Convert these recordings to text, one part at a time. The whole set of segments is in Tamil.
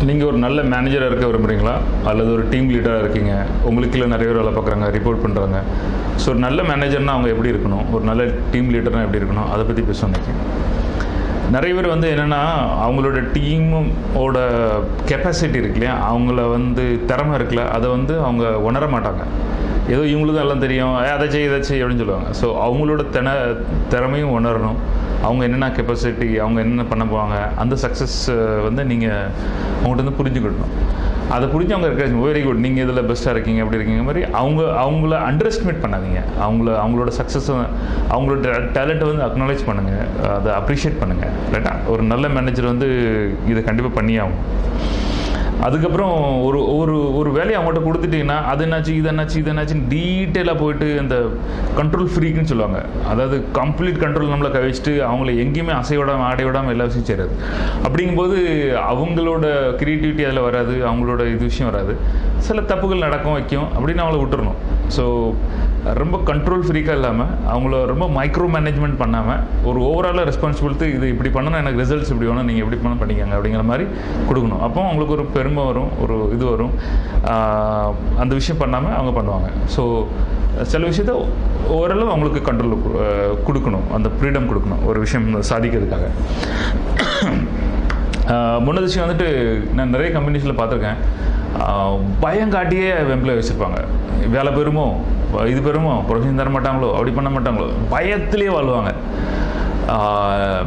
நீங்கள் ஒரு நல்ல மேனேஜராக இருக்க விரும்புகிறீங்களா அல்லது ஒரு டீம் லீடராக இருக்கீங்க உங்களுக்கு கீழே நிறைய பேர் வேலை பார்க்குறாங்க ரிப்போர்ட் பண்ணுறாங்க ஸோ ஒரு நல்ல மேனேஜர்னால் அவங்க எப்படி இருக்கணும் ஒரு நல்ல டீம் லீடர்னால் எப்படி இருக்கணும் அதை பற்றி பேச நினைக்கிறேன் நிறைய பேர் வந்து என்னென்னா அவங்களோட டீமோட கெப்பாசிட்டி இருக்கு இல்லையா அவங்கள வந்து திறமை இருக்குல்ல அதை வந்து அவங்க உணர மாட்டாங்க ஏதோ இவங்களுக்கு தான் எல்லாம் தெரியும் "ஏய், அதை செய் இதை செய் அப்படின்னு சொல்லுவாங்க ஸோ அவங்களோட தின திறமையும் உணரணும் அவங்க என்னென்ன கெப்பாசிட்டி அவங்க என்னென்ன பண்ண போவாங்க அந்த சக்ஸஸ் வந்து நீங்கள் அவங்கள்ட்ட வந்து புரிஞ்சுக்கிடணும் அதை புரிஞ்சு அவங்க இருக்க வெரி குட் நீங்கள் இதில் பெஸ்ட்டாக இருக்கீங்க அப்படி இருக்கீங்க மாதிரி அவங்க அவங்கள அண்டர் எஸ்டிமேட் பண்ணாதீங்க அவங்கள அவங்களோட சக்ஸஸை அவங்களோட டேலண்ட்டை வந்து அக்னாலேஜ் பண்ணுங்கள் அதை அப்ரிஷியேட் பண்ணுங்கள் ரைட்டா ஒரு நல்ல மேனேஜர் வந்து இதை கண்டிப்பாக பண்ணியே ஆகும் அதுக்கப்புறம் ஒரு ஒரு ஒரு வேலையை அவங்கள்ட்ட கொடுத்துட்டீங்கன்னா அது என்னாச்சு இது என்னாச்சு இது என்னாச்சுன்னு டீட்டெயிலாக போயிட்டு அந்த கண்ட்ரோல் ஃப்ரீக்குன்னு சொல்லுவாங்க அதாவது கம்ப்ளீட் கண்ட்ரோல் நம்மளை கழிச்சிட்டு அவங்கள எங்கேயுமே அசை விடாமல் ஆடை விடாமல் எல்லா விஷயம் செய்கிறது அப்படிங்கும்போது அவங்களோட க்ரியேட்டிவிட்டி அதில் வராது அவங்களோட இது விஷயம் வராது சில தப்புகள் நடக்கும் வைக்கும் அப்படின்னு அவங்கள விட்டுறணும் ஸோ ரொம்ப கண்ட்ரோல் ஃப்ரீக்காக இல்லாமல் அவங்கள ரொம்ப மைக்ரோ மேனேஜ்மெண்ட் பண்ணாமல் ஒரு ஓவராலாக ரெஸ்பான்சிபிலிட்டி இது இப்படி பண்ணணும் எனக்கு ரிசல்ட்ஸ் இப்படி வேணும் நீங்கள் எப்படி பண்ண பண்ணிக்கங்க அப்படிங்கிற மாதிரி கொடுக்கணும் அப்போ அவங்களுக்கு ஒரு பெருமை வரும் ஒரு இது வரும் ஆஹ் அந்த விஷயம் பண்ணாமல் அவங்க பண்ணுவாங்க ஸோ சில விஷயத்த ஓரளவு அவங்களுக்கு கண்ட்ரோல் கொடுக்கணும் அந்த ஃப்ரீடம் கொடுக்கணும் ஒரு விஷயம் சாதிக்கிறதுக்காக ஆஹ் முன்னது விஷயம் வந்துட்டு நான் நிறைய கம்பெனிஸில் பார்த்துருக்கேன் ஆஹ் பயம் காட்டியே எம்ப்ளாய் வச்சுருப்பாங்க வேலை பெறுமோ இது பெறுமோ ப்ரொஃபஷன் தர மாட்டாங்களோ அப்படி பண்ண மாட்டாங்களோ பயத்திலே வாழ்வாங்க ஆஹ்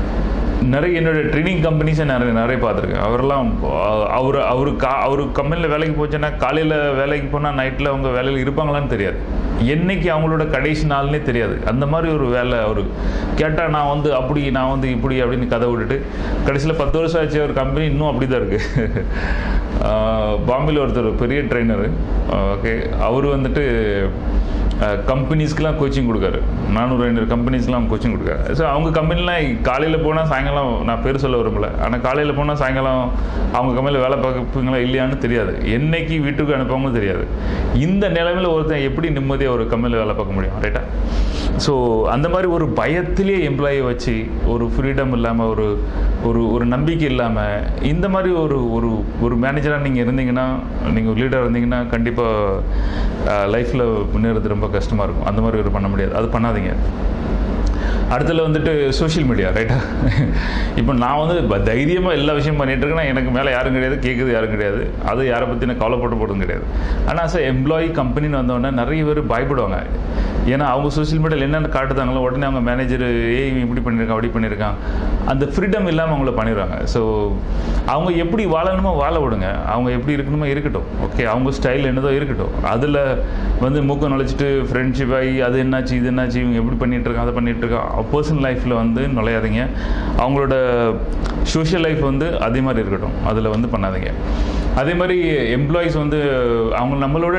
நிறைய என்னோட ட்ரைனிங் கம்பெனிஸை நிறைய நிறைய பார்த்துருக்கேன் அவரெல்லாம் அவர் அவர் கா அவர் கம்பெனியில் வேலைக்கு போச்சுன்னா காலையில் வேலைக்கு போனால் நைட்டில் அவங்க வேலையில் இருப்பாங்களான்னு தெரியாது என்னைக்கு அவங்களோட கடைசி நாள்னே தெரியாது அந்த மாதிரி ஒரு வேலை அவர் கேட்டால் நான் வந்து அப்படி நான் வந்து இப்படி அப்படின்னு கதை விட்டுட்டு கடைசியில் பத்து வருஷம் ஆச்சு ஒரு கம்பெனி இன்னும் அப்படி தான் இருக்குது பாம்பேல ஒருத்தர் பெரிய ட்ரெயினரு ஓகே அவர் வந்துட்டு கம்பெனிஸ்க்கெலாம் கோச்சிங் கொடுக்காரு நானூறு ஐநூறு கம்பெனிஸ்க்கெலாம் கோச்சிங் கொடுக்காரு ஸோ அவங்க கம்பெனிலாம் காலையில் போனால் சாயங்காலம் நான் பேர் சொல்ல விரும்பல ஆனால் காலையில் போனால் சாயங்காலம் அவங்க கம்பெனியில் வேலை பார்ப்பீங்களா இல்லையான்னு தெரியாது என்னைக்கு வீட்டுக்கு அனுப்பாமலும் தெரியாது இந்த நிலைமையில் ஒருத்தன் எப்படி நிம்மதியாக ஒரு கம்பெனியில் வேலை பார்க்க முடியும் ரைட்டா ஸோ அந்த மாதிரி ஒரு பயத்திலே எம்ப்ளாயை வச்சு ஒரு ஃப்ரீடம் இல்லாமல் ஒரு ஒரு ஒரு நம்பிக்கை இல்லாமல் இந்த மாதிரி ஒரு ஒரு ஒரு மேனேஜராக நீங்கள் இருந்தீங்கன்னா நீங்கள் ஒரு லீடராக இருந்தீங்கன்னா கண்டிப்பாக லைஃப்பில் முன்னேறது ரொம்ப கஷ்டமாக இருக்கும் அந்த மாதிரி ஒரு பண்ண முடியாது அது பண்ணாதீங்க அடுத்தல வந்துட்டு சோஷியல் மீடியா ரைட்டா இப்போ நான் வந்து ப- தைரியமா எல்லா விஷயம் பண்ணிட்டு இருக்கேன்னா எனக்கு மேலே யாரும் கிடையாது கேட்குறது யாரும் கிடையாது அது யாரை பற்றி நான் கவலைப்பட்டு போடுறதும் கிடையாது ஆனால் சார் எம்ப்ளாயி கம்பெனின்னு வந்தோடனே நிறைய பேர் பயப்படுவாங்க ஏன்னா அவங்க சோஷியல் மீடியாவில் என்னென்ன காட்டுதாங்களோ உடனே அவங்க மேனேஜர் ஏய் இவன் இப்படி பண்ணியிருக்கான் அப்படி பண்ணியிருக்கான் அந்த ஃப்ரீடம் இல்லாமல் அவங்கள பண்ணிடுவாங்க ஸோ அவங்க எப்படி வாழணுமோ வாழ விடுங்க அவங்க எப்படி இருக்கணுமோ இருக்கட்டும் ஓகே அவங்க ஸ்டைல் என்னதோ இருக்கட்டும் அதில் வந்து மூக்கம் நுழைச்சிட்டு ஃப்ரெண்ட்ஷிப் ஆகி அது என்னாச்சு இது என்னாச்சு இவங்க எப்படி பண்ணிட்டு இருக்கான் அதை பண்ணிட்டு இருக்கான் பர்சனல் லைஃப்பில் வந்து நுழையாதீங்க அவங்களோட சோஷியல் லைஃப் வந்து அதே மாதிரி இருக்கட்டும் அதில் வந்து பண்ணாதீங்க அதே மாதிரி எம்ப்ளாயிஸ் வந்து அவங்க நம்மளோட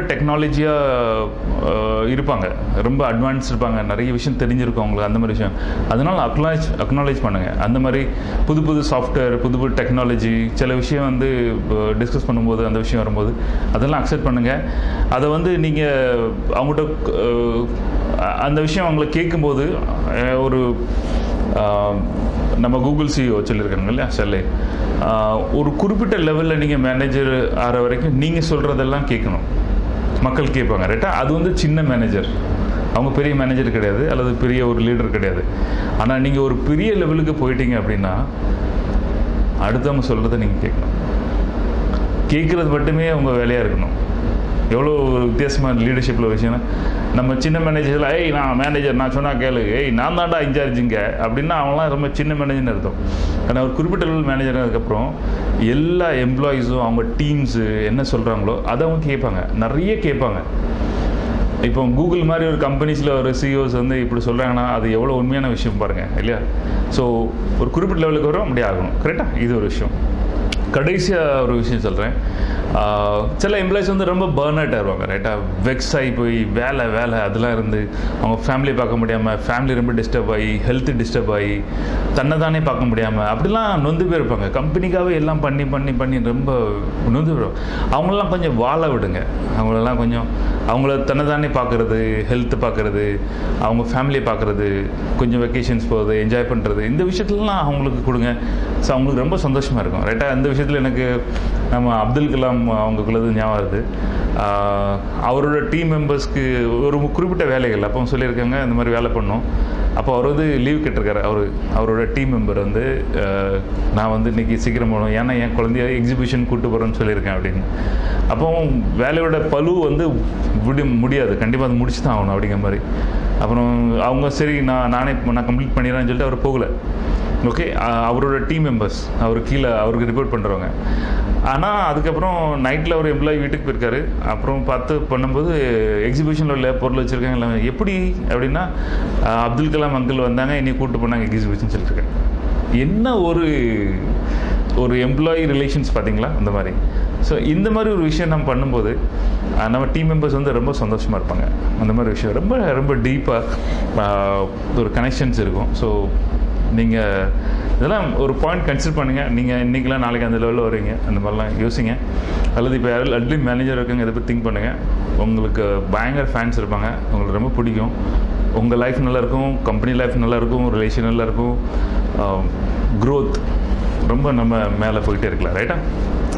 டெக்னாலஜியாக இருப்பாங்க ரொம்ப அட்வான்ஸ் இருப்பாங்க நிறைய விஷயம் தெரிஞ்சிருக்கும் அவங்களுக்கு அந்த மாதிரி விஷயம் அதனால அக்னாலேஜ் அக்னாலேஜ் பண்ணுங்கள் அந்த மாதிரி புது புது சாஃப்ட்வேர் புது புது டெக்னாலஜி சில விஷயம் வந்து டிஸ்கஸ் பண்ணும்போது அந்த விஷயம் வரும்போது அதெல்லாம் அக்செப்ட் பண்ணுங்கள் அதை வந்து நீங்கள் அவங்கள்ட்ட அஹ், அந்த விஷயம் அவங்கள கேட்கும்போது அஹ், ஒரு ஆஹ், நம்ம கூகுள் சிஓ சொல்லியிருக்காங்க இல்லையா செல்லை ஆஹ், ஒரு குறிப்பிட்ட லெவலில் நீங்கள் மேனேஜர் ஆகிற வரைக்கும் நீங்கள் சொல்கிறதெல்லாம் கேட்கணும் மக்கள் கேட்பாங்க ரைட்டா அது வந்து சின்ன மேனேஜர் அவங்க பெரிய மேனேஜர் கிடையாது அல்லது பெரிய ஒரு லீடர் கிடையாது ஆனால் நீங்கள் ஒரு பெரிய லெவலுக்கு போயிட்டீங்க அப்படின்னா அடுத்தவங்க சொல்கிறத நீங்கள் கேட்கணும் கேட்குறது மட்டுமே அவங்க வேலையாக இருக்கணும் எவ்வளோ ஒரு வித்தியாசமான லீடர்ஷிப்பில் விஷயம்னா நம்ம சின்ன மேனேஜரில் ஏய் நான் மேனேஜர் நான் சொன்னால் கேளு ஏய் நான் தான்டா இன்சார்ஜுங்க அப்படின்னா அவங்களாம் ரொம்ப சின்ன மேனேஜர்னு அர்த்தம் ஆனால் ஒரு குறிப்பிட்ட லெவல் மேனேஜர் அதுக்கப்புறம் எல்லா எம்ப்ளாயீஸும் அவங்க டீம்ஸு என்ன சொல்கிறாங்களோ அதை அவங்க கேட்பாங்க நிறைய கேட்பாங்க இப்போ கூகுள் மாதிரி ஒரு கம்பெனிஸில் ஒரு சிஇஓஸ் வந்து இப்படி சொல்கிறாங்கன்னா அது எவ்வளோ உண்மையான விஷயம் பாருங்கள் இல்லையா ஸோ ஒரு குறிப்பிட்ட லெவலுக்கு வரும் அப்படி ஆகணும் கரெக்டாக இது ஒரு விஷயம் கடைசியாக ஒரு விஷயம் சொல்கிறேன் சில எம்ப்ளாயிஸ் வந்து ரொம்ப பேர்ன் அவுட் ஆயிடுவாங்க ரைட்டாக வெக்ஸ் ஆகி போய் வேலை வேலை அதெல்லாம் இருந்து அவங்க ஃபேமிலியை பார்க்க முடியாமல் ஃபேமிலி ரொம்ப டிஸ்டர்ப் ஆகி ஹெல்த் டிஸ்டர்ப் ஆகி தன்னை தானே பார்க்க முடியாமல் அப்படிலாம் நொந்து போயிருப்பாங்க கம்பெனிக்காகவே எல்லாம் பண்ணி பண்ணி பண்ணி ரொம்ப நொந்து போயிடும் அவங்களெல்லாம் கொஞ்சம் வாழ விடுங்க அவங்களெல்லாம் கொஞ்சம் அவங்கள தன்னை தானே பார்க்குறது ஹெல்த் பார்க்குறது அவங்க ஃபேமிலியை பார்க்குறது கொஞ்சம் வெக்கேஷன்ஸ் போகிறது என்ஜாய் பண்ணுறது இந்த விஷயத்துலலாம் அவங்களுக்கு கொடுங்க ஸோ அவங்களுக்கு ரொம்ப சந்தோஷமாக இருக்கும் ரைட்டாக இந்த விஷயம் விஷயத்தில் எனக்கு நம்ம அப்துல் கலாம் அவங்களுக்குள்ளது ஞாபகம் வருது ஆஹ் அவரோட டீம் மெம்பர்ஸ்க்கு ஒரு குறிப்பிட்ட வேலைகள் அப்போ சொல்லியிருக்காங்க இந்த மாதிரி வேலை பண்ணோம் அப்போ அவர் வந்து லீவ் கேட்டிருக்காரு அவர் அவரோட டீம் மெம்பர் வந்து ஆஹ் நான் வந்து இன்னைக்கு சீக்கிரம் போகணும் ஏன்னா என் குழந்தைய எக்ஸிபிஷன் கூட்டு போகிறேன்னு சொல்லியிருக்கேன் அப்படின்னு அப்போ வேலையோட பளு வந்து விட முடியாது கண்டிப்பாக அது முடிச்சு தான் ஆகணும் அப்படிங்கிற மாதிரி அப்புறம் அவங்க சரி நான் நானே நான் கம்ப்ளீட் பண்ணிடுறேன்னு சொல்லிட்டு அவர் போகல ஓகே அவரோட டீம் மெம்பர்ஸ் அவர் கீழே அவருக்கு ரிப்போர்ட் பண்ணுறவங்க ஆனால் அதுக்கப்புறம் நைட்டில் ஒரு எம்ப்ளாயி வீட்டுக்கு போயிருக்காரு அப்புறம் பார்த்து பண்ணும்போது எக்ஸிபிஷனில் உள்ள பொருள் வச்சுருக்காங்க எல்லாம் எப்படி அப்படின்னா அஹ், அப்துல் கலாம் அங்கிள் வந்தாங்க என்னை கூப்பிட்டு போனாங்க எக்ஸிபிஷன் சொல்லிட்டுருக்கேன் என்ன ஒரு ஒரு எம்ப்ளாயி ரிலேஷன்ஸ் பார்த்தீங்களா அந்த மாதிரி ஸோ இந்த மாதிரி ஒரு விஷயம் நம்ம பண்ணும்போது அஹ், நம்ம டீம் மெம்பர்ஸ் வந்து ரொம்ப சந்தோஷமாக இருப்பாங்க அந்த மாதிரி விஷயம் ரொம்ப ரொம்ப டீப்பாக ஒரு கனெக்ஷன்ஸ் இருக்கும் ஸோ நீங்கள் இதெல்லாம் ஒரு பாயிண்ட் கன்சிடர் பண்ணுங்கள் நீங்கள் இன்றைக்கெலாம் நாளைக்கு அந்த லெவலில் வருவீங்க அந்த மாதிரிலாம் யோசிங்க அல்லது இப்போ யாரும் அட்லீஸ்ட் மேனேஜர் இருக்காங்க இதை பற்றி திங்க் பண்ணுங்கள் உங்களுக்கு பயங்கர ஃபேன்ஸ் இருப்பாங்க உங்களுக்கு ரொம்ப பிடிக்கும் உங்கள் லைஃப் நல்லா இருக்கும் கம்பெனி லைஃப் நல்லா இருக்கும் ரிலேஷன் நல்லா இருக்கும் க்ரோத் ரொம்ப நம்ம மேலே போயிட்டே இருக்கலாம் ரைட்டா